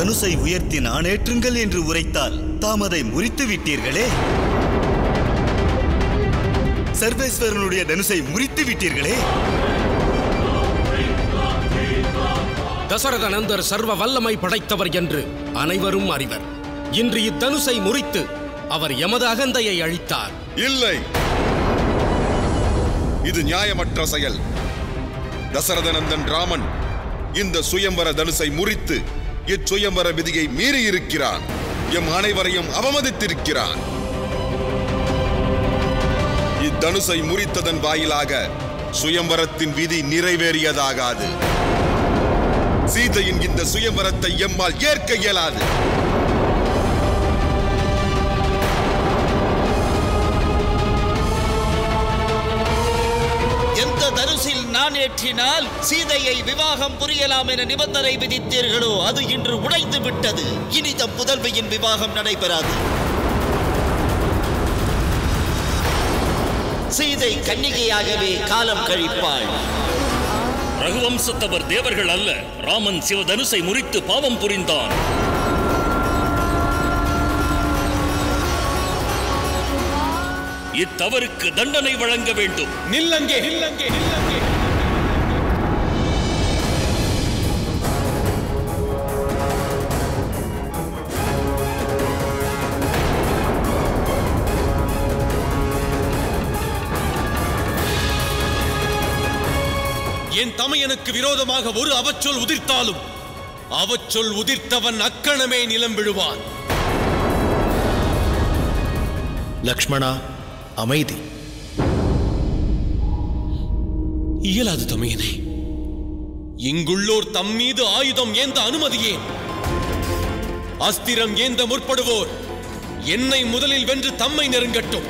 தனுசை உயர்த்தி நாணேற்றுங்கள் என்று உரைத்தால் தாம் அதை முறித்து விட்டீர்களே சர்வேஸ்வரனுடைய தனுசை முறித்து விட்டீர்களே தசரத நந்தர் சர்வ வல்லமை படைத்தவர் என்று அனைவரும் அறிவர் இன்று இத்தனுசை முறித்து அவர் எமது அகந்தையை அழித்தார் இல்லை இது நியாயமற்ற செயல் தசரதநந்தன் ராமன் இந்த சுயம்பர தனுசை முறித்து இச்சுயம்பர விதியை மீறி இருக்கிறான் எம் அனைவரையும் அவமதித்திருக்கிறான் இத்தனுசை முறித்ததன் வாயிலாக சுயம்பரத்தின் விதி நிறைவேறியதாகாது சீதையின் இந்த சுயம்பரத்தை எம்மால் ஏற்க இயலாது எந்த தனுசில் நான் ஏற்றினால் சீதையை விவாகம் புரியலாம் என நிபந்தனை விதித்தீர்களோ அது இன்று உடைந்து விட்டது இனி தம் புதல்வியின் விவாகம் நடைபெறாது சீதை கன்னிகையாகவே காலம் கழிப்பாள் ரகுவம்சத்தவர் தேவர்கள் அல்ல ராமன் சிவதனுசை முறித்து பாவம் புரிந்தான் இத்தவறுக்கு தண்டனை வழங்க வேண்டும் நில்லங்கே நில்லங்கே நில்லங்கே என் தமையனுக்கு விரோதமாக ஒரு அவச்சொல் உதிர்த்தாலும் அவச்சொல் உதிர்த்தவன் அக்கணமே நிலம் விழுவான் லக்ஷ்மணா அமைதி இயலாது தமையனே இங்குள்ளோர் தம் மீது ஆயுதம் ஏந்த அனுமதியேன் அஸ்திரம் ஏந்த முற்படுவோர் என்னை முதலில் வென்று தம்மை நெருங்கட்டும்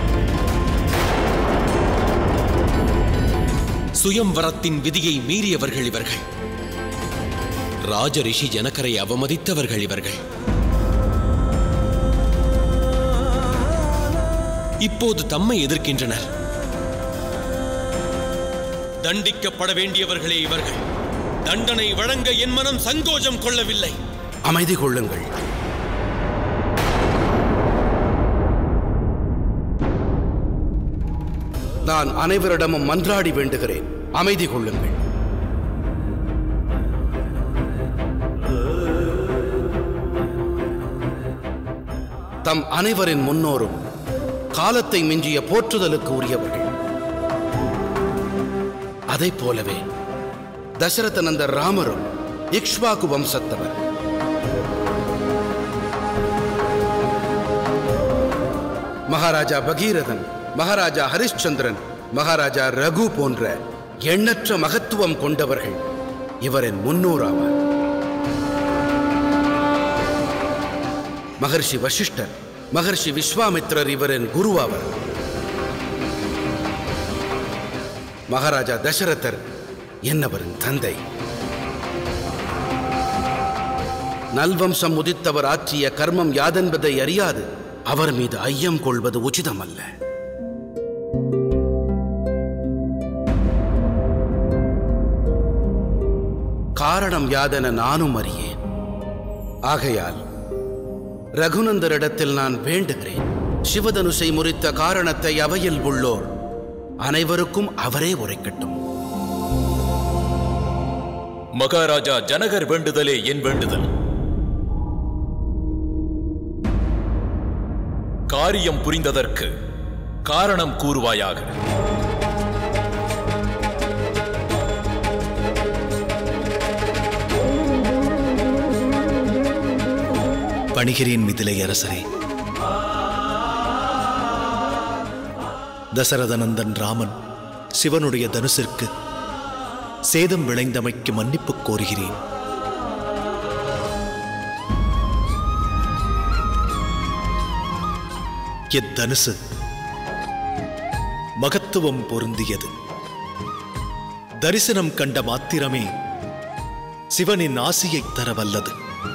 சுயம்வரத்தின் விதியை மீறியவர்கள் இவர்கள் ராஜரிஷி ஜனகரை அவமதித்தவர்கள் இவர்கள் இப்போது தம்மை எதிர்க்கின்றனர் தண்டிக்கப்பட வேண்டியவர்களே இவர்கள் தண்டனை வழங்க என் மனம் சங்கோஜம் கொள்ளவில்லை அமைதி கொள்ளுங்கள் நான் அனைவரிடமும் மன்றாடி வேண்டுகிறேன் அமைதி கொள்ளுங்கள் தம் அனைவரின் முன்னோரும் காலத்தை மிஞ்சிய போற்றுதலுக்கு உரியவர்கள் அதைப் போலவே தசரதனந்தர் ராமரும் இக்ஷ்வாகு வம்சத்தவர் மகாராஜா பகீரதன் மகாராஜா ஹரிಶ್ಚಂದ್ரன் மகாராஜா ரகு போன்ற எண்ணற்ற மகத்துவம் கொண்டவர்கள் இவரின் முன்னோராவார் மகர்ஷி வசிஷ்டர் மகர்ஷி விஸ்வாமித்ரர் இவரின் குருவாவர் மகாராஜா தசரதர் என்னவரின் தந்தை நல்வம்சம் உதித்தவர் ஆற்றிய கர்மம் யாதென்பதை அறியாது அவர் மீது ஐயம் கொள்வது உச்சிதமல்ல காரணம் யாதென நானும் அறியேன் ஆகையால் ரகுநந்தரிடத்தில் நான் வேண்டுகிறேன் சிவதனுசை முறித்த காரணத்தை அவையில் உள்ளோர் அனைவருக்கும் அவரே உரைக்கட்டும் மகாராஜா ஜனகர் வேண்டுதலே என் வேண்டுதல் காரியம் புரிந்ததற்கு காரணம் கூறுவாயாக பணிகிறேன் மிதிலை அரசரே தசரதனந்தன் ராமன் சிவனுடைய தனுசிற்கு சேதம் விளைந்தமைக்கு மன்னிப்பு கோருகிறேன் இத்தனுசு மகத்துவம் பொருந்தியது தரிசனம் கண்ட மாத்திரமே சிவனின் ஆசியைத் தர வல்லது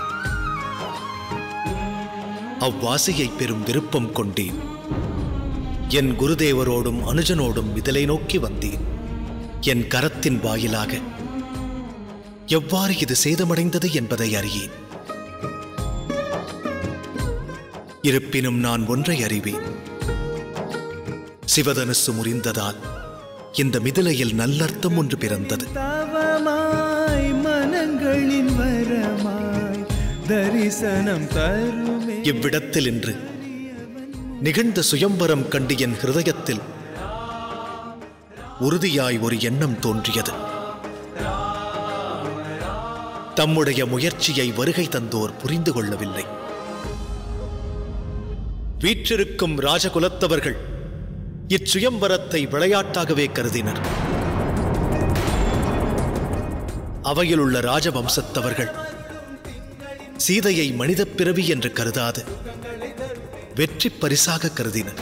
அவ்வாசியை பெறும் விருப்பம் கொண்டேன் என் குருதேவரோடும் அனுஜனோடும் இதலை நோக்கி வந்தேன் என் கரத்தின் வாயிலாக எவ்வாறு இது சேதமடைந்தது என்பதை அறியேன் இருப்பினும் நான் ஒன்றை அறிவேன் சிவதனுசு முறிந்ததால் இந்த மிதிலையில் நல்லர்த்தம் ஒன்று பிறந்தது தவமாய் மனங்களின் வரமாய் தரிசனம் தருமே இவ்விடத்தில் இன்று நிகழ்ந்த சுயம்பரம் கண்டு என் ஹிருதயத்தில் உறுதியாய் ஒரு எண்ணம் தோன்றியது தம்முடைய முயற்சியை வருகை தந்தோர் புரிந்து கொள்ளவில்லை வீற்றிருக்கும் ராஜகுலத்தவர்கள் இச்சுயம்பரத்தை விளையாட்டாகவே கருதினர் அவையில் உள்ள ராஜவம்சத்தவர்கள் சீதையை மனிதப் பிறவி என்று கருதாது வெற்றி பரிசாக கருதினர்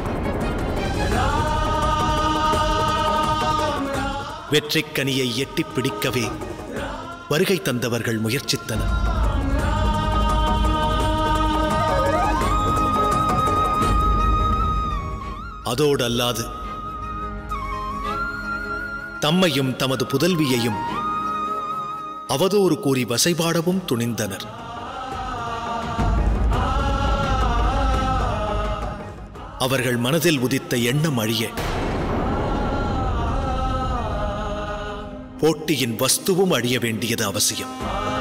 வெற்றிக் கனியை எட்டிப் பிடிக்கவே வருகை தந்தவர்கள் முயற்சித்தனர் அதோடு அல்லாது தம்மையும் தமது புதல்வியையும் அவதூறு கூறி வசைபாடவும் துணிந்தனர் அவர்கள் மனதில் உதித்த எண்ணம் அழிய போட்டியின் வஸ்துவும் அழிய வேண்டியது அவசியம்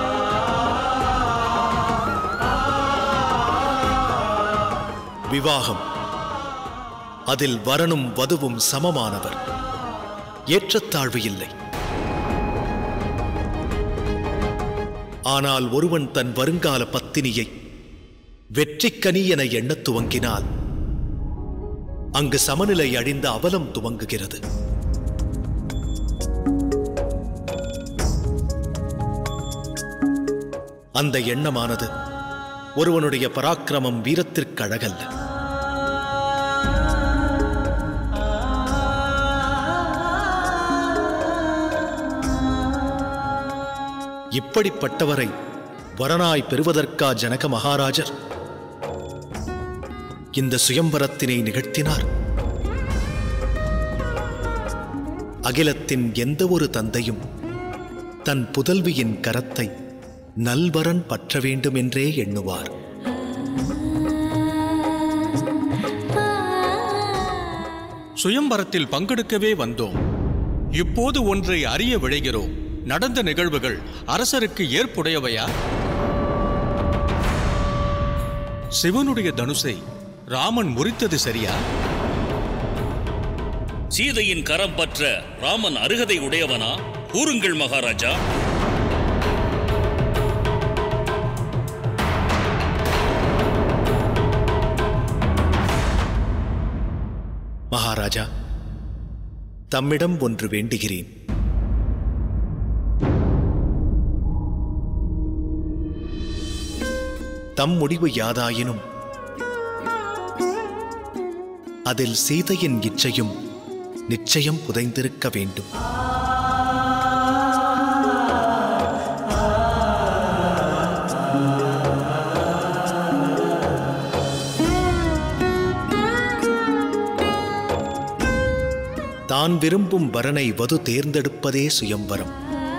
விவாகம் அதில் வரனும் வதுவும் சமமானவர் ஏற்றத்தாழ்வு இல்லை ஆனால் ஒருவன் தன் வருங்கால பத்தினியை வெற்றிக்கனி என எண்ணத் துவங்கினால் அங்கு சமநிலை அழிந்த அவலம் துவங்குகிறது அந்த எண்ணமானது ஒருவனுடைய பராக்கிரமம் வீரத்திற்கு அழகல்ல இப்படிப்பட்டவரை வரனாய் பெறுவதற்கா ஜனக மகாராஜர் இந்த சுயம்பரத்தினை நிகழ்த்தினார் அகிலத்தின் எந்த ஒரு தந்தையும் தன் புதல்வியின் கரத்தை நல்வரன் பற்ற வேண்டும் என்றே எண்ணுவார் சுயம்பரத்தில் பங்கெடுக்கவே வந்தோம் இப்போது ஒன்றை அறிய விழைகிறோம் நடந்த நிகழ்வுகள் அரசருக்கு ஏற்புடையவையா சிவனுடைய தனுசை ராமன் முறித்தது சரியா சீதையின் கரம் பற்ற ராமன் அருகதை உடையவனா கூறுங்கள் மகாராஜா மகாராஜா தம்மிடம் ஒன்று வேண்டுகிறேன் தம் முடிவு யாதாயினும் அதில் சீதையின் இச்சையும் நிச்சயம் புதைந்திருக்க வேண்டும் தான் விரும்பும் வரனை வது தேர்ந்தெடுப்பதே சுயம்பரம்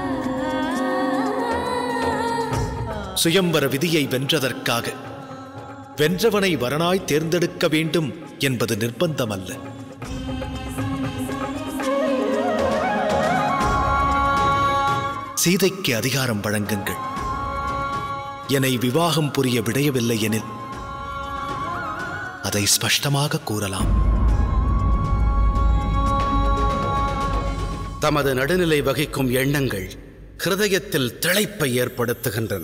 சுயம்பர விதியை வென்றதற்காக வென்றவனை வரனாய் தேர்ந்தெடுக்க வேண்டும் என்பது நிர்பந்தமல்ல சீதைக்கு அதிகாரம் வழங்குங்கள் என்னை விவாகம் புரிய விடையவில்லை எனில் அதை ஸ்பஷ்டமாக கூறலாம் தமது நடுநிலை வகிக்கும் எண்ணங்கள் ஹிருதயத்தில் திளைப்பை ஏற்படுத்துகின்றன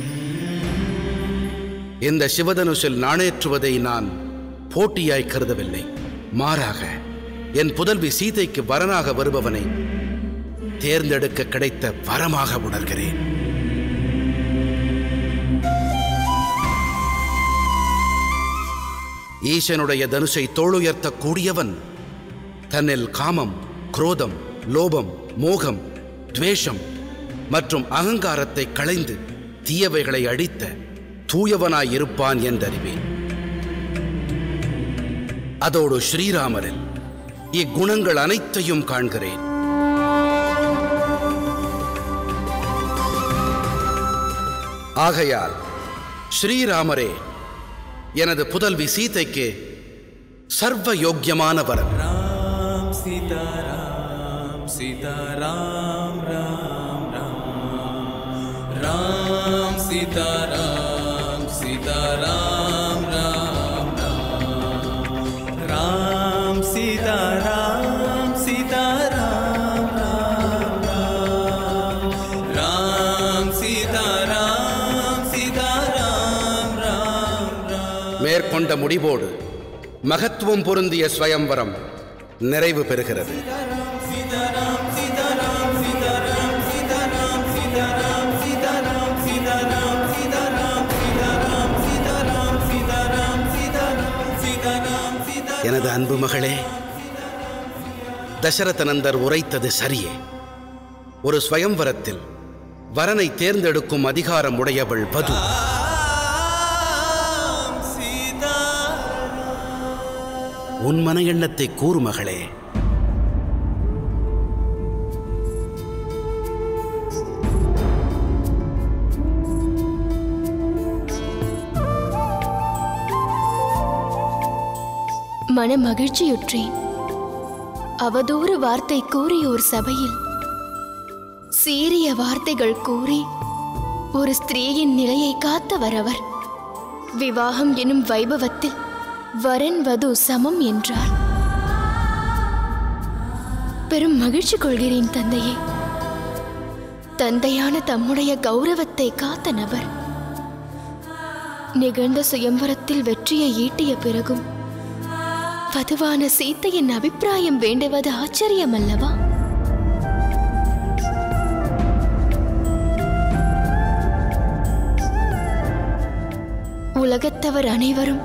இந்த சிவதனுஷில் நாணேற்றுவதை நான் போட்டியாய் கருதவில்லை மாறாக என் புதல்வி சீதைக்கு வரனாக வருபவனை தேர்ந்தெடுக்க கிடைத்த வரமாக உணர்கிறேன் ஈசனுடைய தனுஷை தோளுயர்த்த கூடியவன் தன்னில் காமம் குரோதம் லோபம் மோகம் துவேஷம் மற்றும் அகங்காரத்தை களைந்து தீயவைகளை அழித்த தூயவனாய் இருப்பான் என்றறிவேன் அதோடு ஸ்ரீராமரில் இக்குணங்கள் அனைத்தையும் காண்கிறேன் ஆகையால் ஸ்ரீராமரே எனது புதல்வி சீதைக்கு சர்வ யோக்கியமான வரன் राम सीता राम सीता राम राम राम राम सीता राम सीता राम राम राम राम सीता राम सीता राम राम राम राम सीता राम सीता राम राम राम மேற்கொண்ட முடிவோடு மகத்துவம் பொருந்திய ஸ்வயம்வரம் நிறைவு பெறுகிறது எனது அன்பு மகளே தசரதனந்தர் உரைத்தது சரியே ஒரு ஸ்வயம்வரத்தில் வரனை தேர்ந்தெடுக்கும் அதிகாரம் உடையவள் வது உன் மன எண்ணத்தை கூறு மகளே மன மகிழ்ச்சியுற்றேன் அவதூறு வார்த்தை கூறியோர் சபையில் சீரிய வார்த்தைகள் கூறி ஒரு ஸ்திரீயின் நிலையை காத்தவர் அவர் விவாகம் எனும் வைபவத்தில் வரன் வது சமம் என்றார் பெரும் மகிழ்ச்சி கொள்கிறேன் தந்தையே தந்தையான தம்முடைய கௌரவத்தை காத்த நபர் நிகழ்ந்த சுயம்வரத்தில் வெற்றியை ஈட்டிய பிறகும் வதுவான சீத்தையின் அபிப்பிராயம் வேண்டுவது ஆச்சரியம் அல்லவா உலகத்தவர் அனைவரும்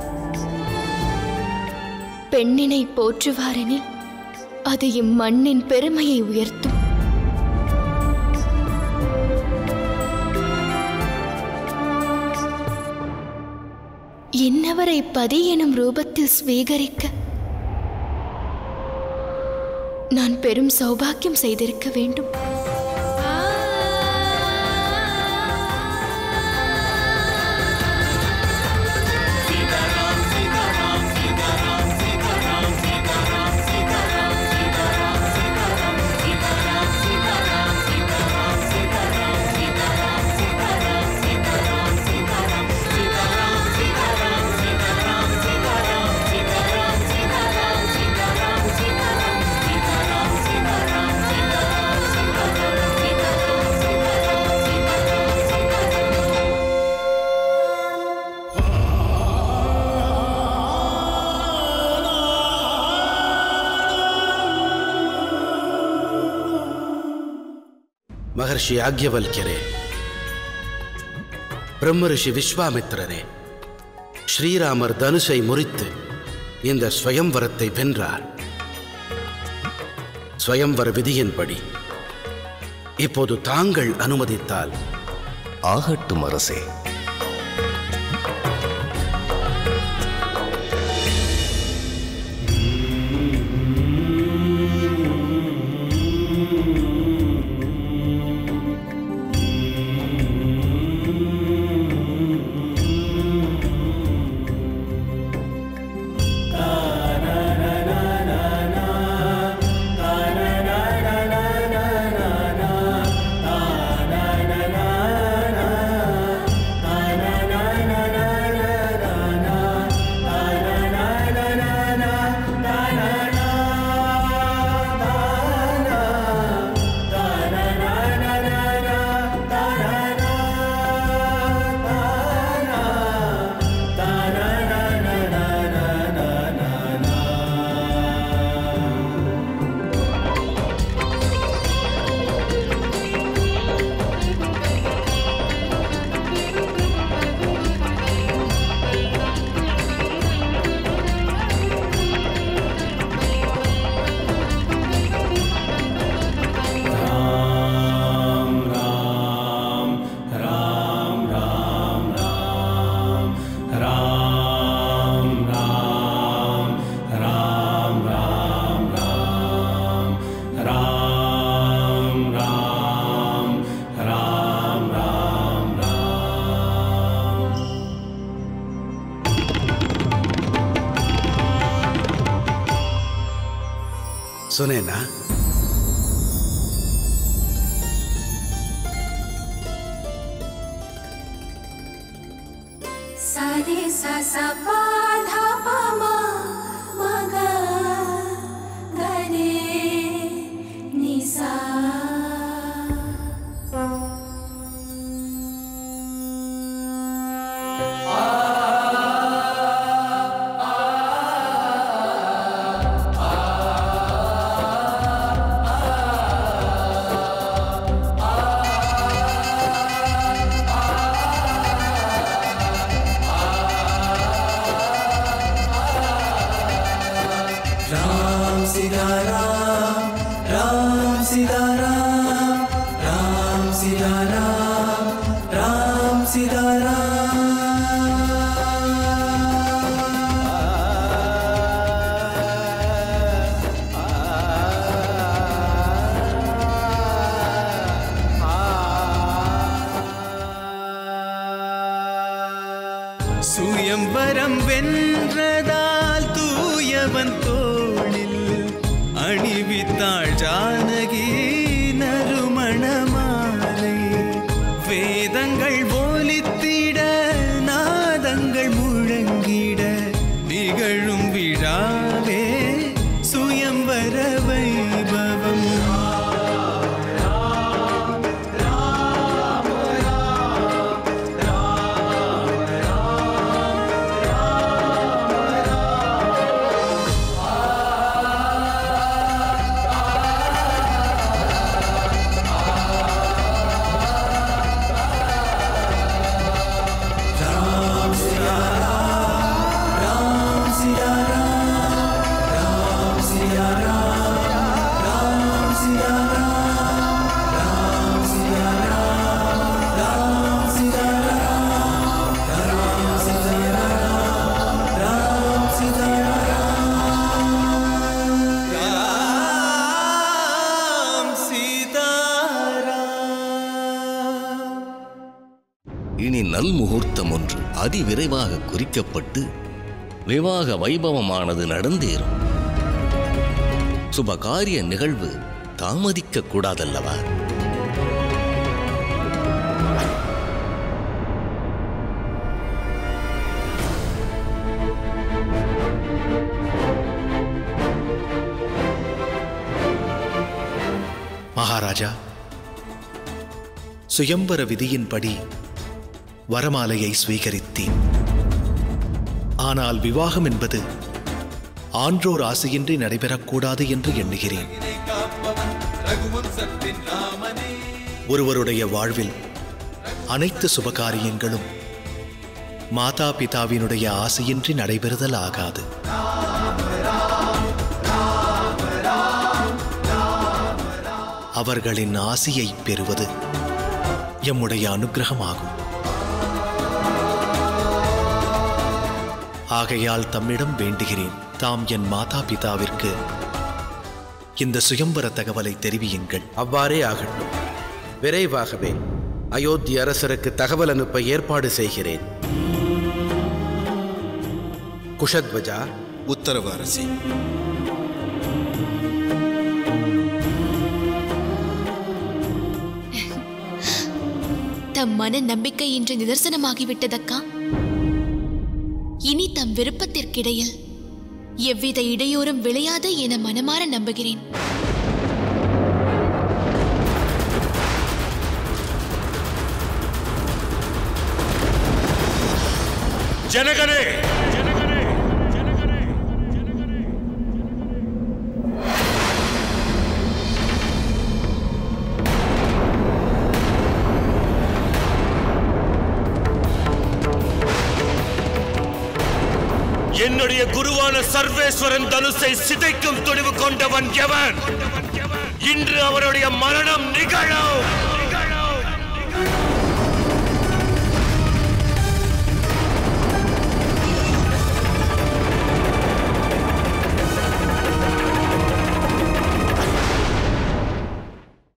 பெண்ணினை போற்றுவாரெனில் அது இம்மண்ணின் பெருமையை உயர்த்தும் இன்னவரை பதி எனும் ரூபத்தில் ஸ்வீகரிக்க நான் பெரும் சௌபாக்கியம் செய்திருக்க வேண்டும் மகர்ஷி ஆக்யவல்யரே பிரம்மரிஷி விஸ்வாமித்திரரே ஸ்ரீராமர் தனுஷை முறித்து இந்த ஸ்வயம்வரத்தை வென்றார் ஸ்வயம்வர விதியின்படி இப்போது தாங்கள் அனுமதித்தால் ஆகட்டும் அரசே சுனேனா सारे सा सा पा धा पा मा मा गा गा रे नि सा राम सीता राम राम सीता राम राम सीता राम राम सीता சுயம்பரம் வென்றதால் தூயவன் தோளில் அணிவித்தாள் ஜானகி நறுமணமாலை வேதங்கள் ஒலித்திட நாதங்கள் முழங்கிட நிகழும் விழாவே சுயம்பர வைபவம் राम सिया राम राम सिया राम राम सिया राम राम सिया राम राम सिया राम राम सिया राम राम सिया राम राम सिया राम सीता இனி நல் முகூர்த்தம் ஒன்று அதிவிரைவாக குறிக்கப்பட்டு விவாக வைபவமானது நடந்தேறும் சுபகாரிய நிகழ்வு தாமதிக்க கூடாதல்லவா மகாராஜா சுயம்பர விதியின்படி வரமாலையை ஸ்வீகரித்தேன் ஆனால் விவாகம் என்பது ஆன்றோர் ஆசையின்றி நடைபெறக்கூடாது என்று எண்ணுகிறேன் ரகுவம்சத்தின் ராமனே ஒருவருடைய வாழ்வில் அனைத்து சுபகாரியங்களும் மாதா பிதாவினுடைய ஆசையின்றி நடைபெறுதல் ஆகாது அவர்களின் ஆசியை பெறுவது எம்முடைய அனுக்கிரகமாகும் ஆகையால் தம்மிடம் வேண்டுகிறேன் தாம் என் மாதா பிதாவிற்கு இந்த சுயம்பர தகவலை தெரிவியுங்கள் அவ்வாறே ஆகட்டும் விரைவாகவே அயோத்தி அரசருக்கு தகவல் அனுப்ப ஏற்பாடு செய்கிறேன் குஷத்வஜா உத்தரவு அரசி தம் மன நம்பிக்கை இன்று நிதர்சனமாகிவிட்டதக்கா இனி தம் விருப்பத்திற்கிடையில் எவ்வித இடையூறும் விளையாது என மனமாற நம்புகிறேன் ஜனகரே என்னுடைய குருவான சர்வேஸ்வரன் தனுசை சிதைக்கும் துணிவு கொண்டவன் எவன் இன்று அவருடைய மரணம் நிகழும்